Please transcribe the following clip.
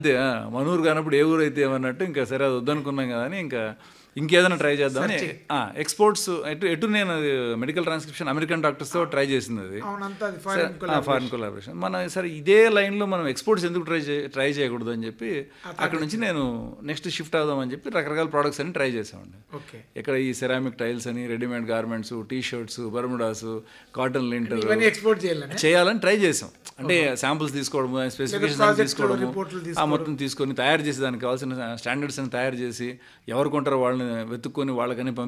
అదే ఆ, మన ఊరు కానప్పుడు ఏ ఊరు అయితే ఏమన్నట్టు ఇంకా సరే అది వద్దనుకున్నాం కదా అని ఇంకా ఇంకేదైనా ట్రై చేద్దామని ఎక్స్పోర్ట్స్ ఎటు ఎటు నేను మెడికల్ ట్రాన్స్క్రిప్షన్ అమెరికన్ డాక్టర్స్తో ట్రై చేసింది అది అవునంతా అది ఫారెన్ ఫారెన్ కొలాబరేషన్ మన సరే ఇదే లైన్లో మనం ఎక్స్పోర్ట్స్ ఎందుకు ట్రై చే ట్రై చేయకూడదు అని చెప్పి అక్కడ నుంచి నేను నెక్స్ట్ షిఫ్ట్ అవుదామని చెప్పి రకరకాల ప్రోడక్ట్స్ అని ట్రై చేసామండి ఓకే ఇక్కడ ఈ సెరామిక్ టైల్స్ అని readymade garments T shirts Bermudas cotton linter ఇవన్నీ ఎక్స్పోర్ట్ చేయాలని చేయాలని ట్రై చేసాం అంటే శాంపుల్స్ తీసుకోవడం స్పెసిఫికేషన్ project తీసుకోవడం reporట్లు ఆ మొత్తం తీసుకొని తయారు చేసి దానికి కావాల్సిన స్టాండర్డ్స్ అని తయారు చేసి ఎవరు కొంటారో వాళ్ళని వెతుక్కొని వాళ్ళకని పంపి